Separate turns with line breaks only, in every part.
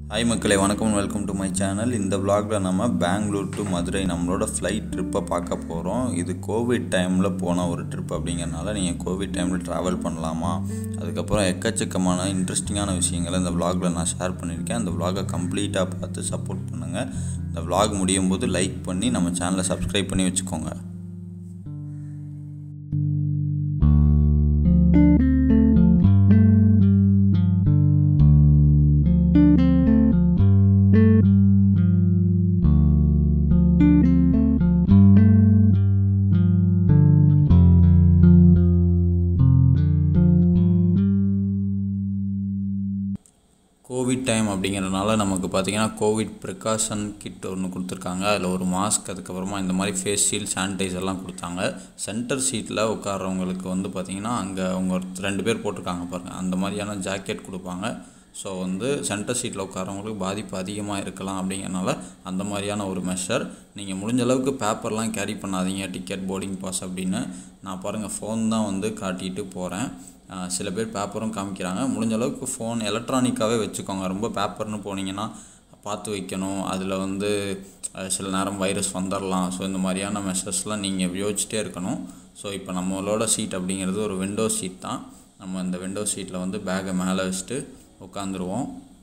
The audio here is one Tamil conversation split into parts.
ஹாய் மக்களே வணக்கம் வெல்கம் டு மை சேனல் இந்த vlogல நம்ம பெங்களூர் டு மதுரை நம்மளோட ஃப்ளைட் ட்ரிப்பை பார்க்க போகிறோம் இது கோவிட் டைமில் போன ஒரு ட்ரிப் அப்படிங்கிறனால நீங்கள் கோவிட் டைமில் ட்ராவல் பண்ணலாமா அதுக்கப்புறம் எக்கச்சக்கமான இன்ட்ரெஸ்டிங்கான விஷயங்களை இந்த vlogல நான் ஷேர் பண்ணியிருக்கேன் அந்த vlog-அ கம்ப்ளீட்டாக பார்த்து சப்போர்ட் பண்ணுங்கள் இந்த vlog முடியும் போது லைக் பண்ணி நம்ம சேனலை சப்ஸ்கிரைப் பண்ணி வச்சுக்கோங்க கோவிட் டைம் அப்படிங்கிறனால நமக்கு பார்த்திங்கன்னா கோவிட் ப்ரிகாஷன் கிட் ஒன்று கொடுத்துருக்காங்க அதில் ஒரு மாஸ்க் அதுக்கப்புறமா இந்த மாதிரி ஃபேஸ் ஷீல்ட் சானிடைசர்லாம் கொடுத்தாங்க சென்டர் சீட்டில் உட்கார்றவங்களுக்கு வந்து பார்த்திங்கன்னா அங்கே அவங்க ஒரு ரெண்டு பேர் போட்டிருக்காங்க பாருங்கள் அந்த மாதிரியான ஜாக்கெட் கொடுப்பாங்க ஸோ வந்து சென்டர் சீட்டில் உட்காரவங்களுக்கு பாதிப்பு அதிகமாக இருக்கலாம் அப்படிங்கிறனால அந்த மாதிரியான ஒரு மெஷர் நீங்கள் முடிஞ்ச அளவுக்கு பேப்பர்லாம் கேரி பண்ணாதீங்க டிக்கெட் போர்டிங் பாஸ் அப்படின்னு நான் பாருங்கள் ஃபோன் தான் வந்து காட்டிட்டு போகிறேன் ஆஹ் சில பேர் பேப்பரும் காமிக்கிறாங்க முடிஞ்ச அளவுக்கு ஃபோன் எலக்ட்ரானிக்காகவே வச்சுக்கோங்க ரொம்ப பேப்பர்னு போனீங்கன்னா பார்த்து வைக்கணும் அதில் வந்து அஹ் சில நேரம் வைரஸ் வந்துடலாம் ஸோ இந்த மாதிரியான மெஷர்ஸ்லாம் நீங்கள் யோசிச்சிட்டே இருக்கணும் ஸோ இப்போ நம்மளோட சீட் அப்படிங்கிறது ஒரு விண்டோ சீட் தான் நம்ம இந்த விண்டோ சீட்டில் வந்து பேக்கை மேலே வச்சுட்டு உட்காந்துருவோம்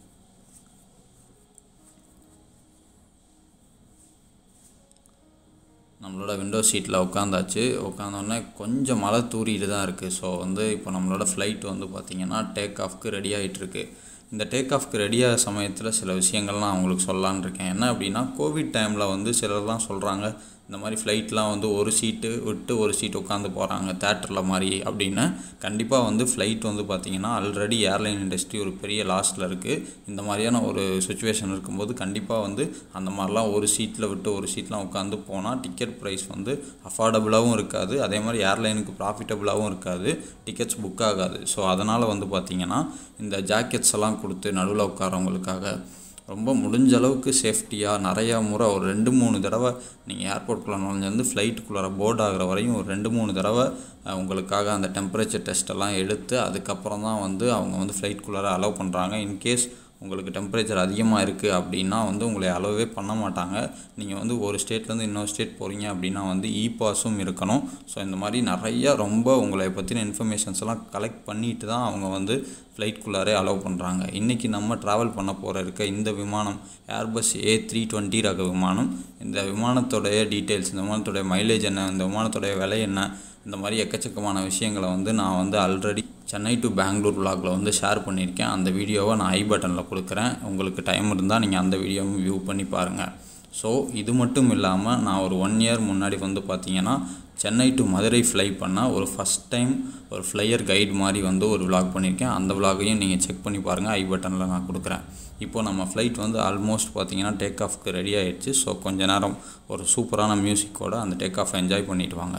நம்மளோட விண்டோ சீட்டில் உட்காந்தாச்சு உட்காந்தோடனே கொஞ்சம் மழை தூரிட்டு தான் இருக்குது ஸோ வந்து இப்போ நம்மளோட ஃப்ளைட் வந்து பார்த்திங்கன்னா டேக் ஆஃப்க்கு ரெடி ஆகிட்டுருக்கு இந்த டேக் ஆஃப்க்கு ரெடியாக சமயத்தில் சில விஷயங்கள்லாம் நான் உங்களுக்கு சொல்லலான்னு இருக்கேன் என்ன அப்படின்னா கோவிட் டைமில் வந்து சிலர்லாம் சொல்கிறாங்க இந்த மாதிரி ஃப்ளைட்லாம் வந்து ஒரு சீட்டு விட்டு ஒரு சீட் உட்காந்து போகிறாங்க தேட்டரில் மாதிரி அப்படின்னு கண்டிப்பாக வந்து ஃப்ளைட் வந்து பார்த்திங்கன்னா ஆல்ரெடி ஏர்லைன் இண்டஸ்ட்ரி ஒரு பெரிய லாஸில் இருக்குது இந்த மாதிரியான ஒரு சுச்சுவேஷன் இருக்கும்போது கண்டிப்பாக வந்து அந்த மாதிரிலாம் ஒரு சீட்டில் விட்டு ஒரு சீட்லாம் உட்காந்து போனால் டிக்கெட் ப்ரைஸ் வந்து அஃபோர்டபுளாகவும் இருக்காது அதே மாதிரி ஏர்லைனுக்கு ப்ராஃபிட்டபுளாகவும் இருக்காது டிக்கெட்ஸ் புக் ஆகாது ஸோ அதனால் வந்து பார்த்திங்கன்னா இந்த ஜாக்கெட்ஸ் எல்லாம் கொடுத்து நடுவில் உட்காரவங்களுக்காக ரொம்ப முடிஞ்ச அளவுக்கு சேஃப்டியாக நிறையா முறை ஒரு ரெண்டு மூணு தடவை நீங்கள் ஏர்போர்ட்குள்ளே நுழைஞ்சிருந்து ஃப்ளைட்டுக்குள்ளார போர்ட் ஆகிற வரையும் ஒரு ரெண்டு மூணு தடவை அஹ், உங்களுக்காக அந்த டெம்பரேச்சர் டெஸ்ட்டெல்லாம் எடுத்து அதுக்கப்புறம் தான் வந்து அவங்க வந்து ஃப்ளைட்குள்ளார அலோவ் பண்ணுறாங்க இன்கேஸ் உங்களுக்கு டெம்பரேச்சர் அதிகமாக இருக்குது அப்படின்னா வந்து உங்களை அலோவே பண்ண மாட்டாங்க நீங்கள் வந்து ஒரு ஸ்டேட்லேருந்து இன்னொரு ஸ்டேட் போகிறீங்க அப்படின்னா வந்து இ பாஸும் இருக்கணும் ஸோ இந்த மாதிரி நிறைய ரொம்ப உங்களை பற்றின இன்ஃபர்மேஷன்ஸ் எல்லாம் கலெக்ட் பண்ணிட்டு தான் அவங்க வந்து ஃப்ளைட்குள்ளாரே அலோவ் பண்ணுறாங்க இன்றைக்கி நம்ம ட்ராவல் பண்ண போகிற இருக்க இந்த விமானம் ஏர்பஸ் ஏ த்ரீ டுவெண்ட்டி ரக விமானம் இந்த விமானத்தோடைய டீட்டெயில்ஸ் இந்த விமானத்தோடைய மைலேஜ் என்ன இந்த விமானத்தோடைய விலை என்ன இந்த மாதிரி எக்கச்சக்கமான விஷயங்களை வந்து நான் வந்து ஆல்ரெடி சென்னை டு பெங்களூர் vlogல வந்து ஷேர் பண்ணியிருக்கேன் அந்த வீடியோவை நான் ஐ பட்டனில் கொடுக்குறேன் உங்களுக்கு டைம் இருந்தால் நீங்கள் அந்த வீடியோவும் வியூ பண்ணி பாருங்கள் ஸோ இது மட்டும் இல்லாமல் நான் ஒரு ஒன் இயர் முன்னாடி வந்து பார்த்தீங்கன்னா சென்னை டு மதுரை ஃப்ளை பண்ண ஒரு ஃபஸ்ட் டைம் ஒரு ஃப்ளையர் கைடு மாதிரி வந்து ஒரு vlog பண்ணியிருக்கேன் அந்த vlog-ஐயும் நீங்கள் செக் பண்ணி பாருங்கள் ஐ பட்டனில் நான் கொடுக்குறேன் இப்போ நம்ம ஃப்ளைட் வந்து ஆல்மோஸ்ட் பார்த்தீங்கன்னா டேக் ஆஃப்க்கு ரெடி ஆயிடுச்சு ஸோ கொஞ்ச நேரம் ஒரு சூப்பரான மியூசிக்கோட அந்த டேக் ஆஃப் என்ஜாய் பண்ணிட்டு வாங்க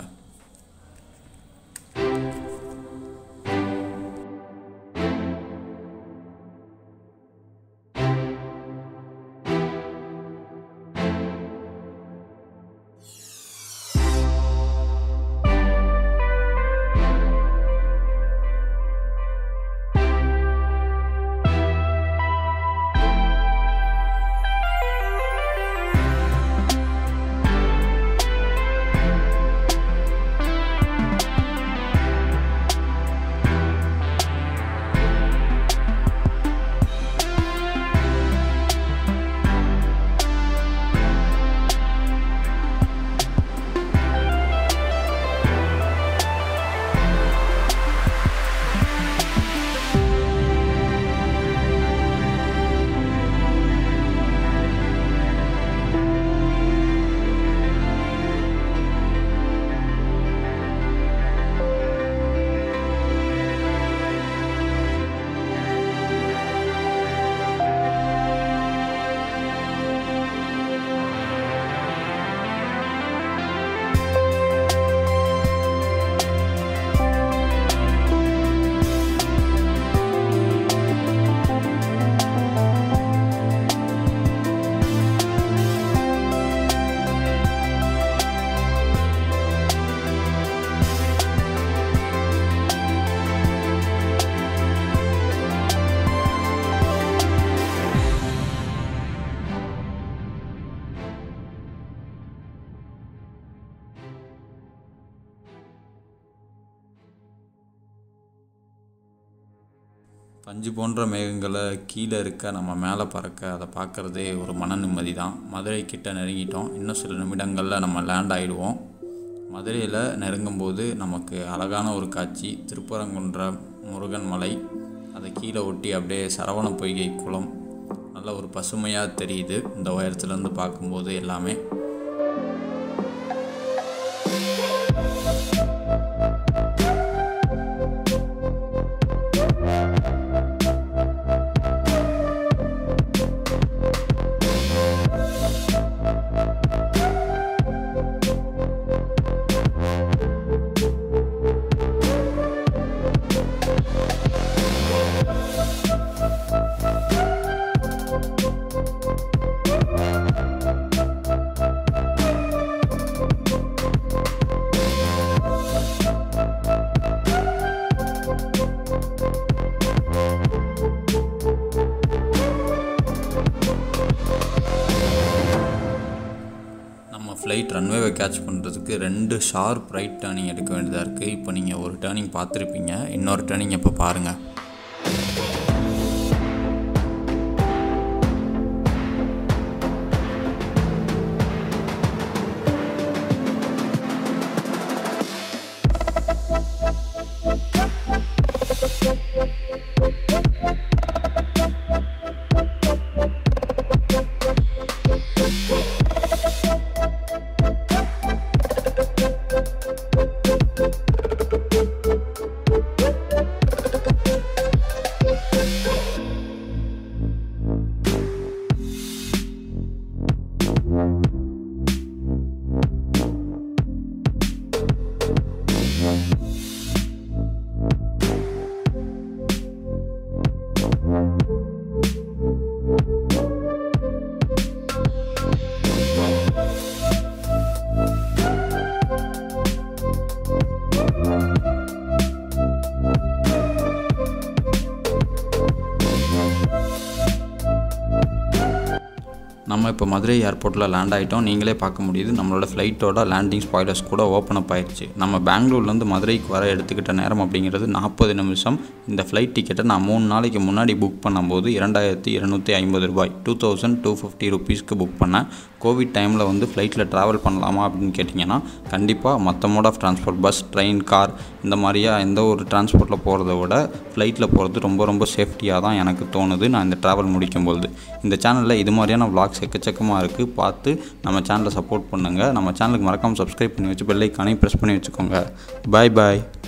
பஞ்சு போன்ற மேகங்களை கீழே இருக்க நம்ம மேலே பறக்க அதை பார்க்குறதே ஒரு மன நிம்மதி தான் மதுரை கிட்ட நெருங்கிட்டோம் இன்னும் சில நிமிடங்களில் நம்ம லேண்ட் ஆகிடுவோம் மதுரையில் நெருங்கும்போது நமக்கு அழகான ஒரு காட்சி திருப்பரங்குன்ற முருகன் மலை அதை கீழே ஒட்டி அப்படியே சரவண பொய்கை குளம் நல்ல ஒரு பசுமையாக தெரியுது இந்த உயரத்துலேருந்து பார்க்கும்போது எல்லாமே நம்ம ஃப்ளைட் ரன்வேவை கேட்ச் பண்ணுறதுக்கு ரெண்டு ஷார்ப் ரைட் டேர்னிங் எடுக்க வேண்டியதாக இருக்குது இப்போ நீங்கள் ஒரு டேர்னிங் பார்த்துருப்பீங்க இன்னொரு டேர்னிங் இப்போ பாருங்கள் நம்ம இப்போ மதுரை ஏர்போர்ட்டில் லேண்ட் ஆகிட்டோம் நீங்களே பார்க்க முடியுது நம்மளோட ஃப்ளைட்டோட லேண்டிங் ஸ்பாய்லர்ஸ் கூட ஓப்பன் அப் ஆயிடுச்சு நம்ம பெங்களூர்லேருந்து மதுரைக்கு வர எடுத்துக்கிட்ட நேரம் அப்படிங்கிறது நாற்பது நிமிஷம் இந்த ஃப்ளைட் டிக்கெட்டை நான் மூணு நாளைக்கு முன்னாடி புக் பண்ணும்போது இரண்டாயிரத்தி இரநூத்தி ஐம்பது ரூபாய் டூ தௌசண்ட் டூ ஃபிஃப்டி ருபீஸ்க்கு புக் பண்ணேன் கோவிட் டைமில் வந்து ஃப்ளைட்டில் ட்ராவல் பண்ணலாமா அப்படின்னு கேட்டிங்கன்னா கண்டிப்பாக மற்ற mode of transport bus train car இந்த மாதிரியா எந்த ஒரு டிரான்ஸ்போர்ட்டில் போகிறத விட ஃப்ளைட்டில் போகிறது ரொம்ப ரொம்ப சேஃப்டியாக தான் எனக்கு தோணுது நான் இந்த ட்ராவல் முடிக்கும்போது இந்த சேனலில் இது மாதிரியான vlogs எக்கச்சக்கமாக இருக்குது பார்த்து நம்ம சேனலை சப்போர்ட் பண்ணுங்கள் நம்ம சேனலுக்கு மறக்காமல் சப்ஸ்கிரைப் பண்ணி வச்சு பெல்லைக்கானே ப்ரெஸ் பண்ணி வச்சுக்கோங்க பாய் பாய்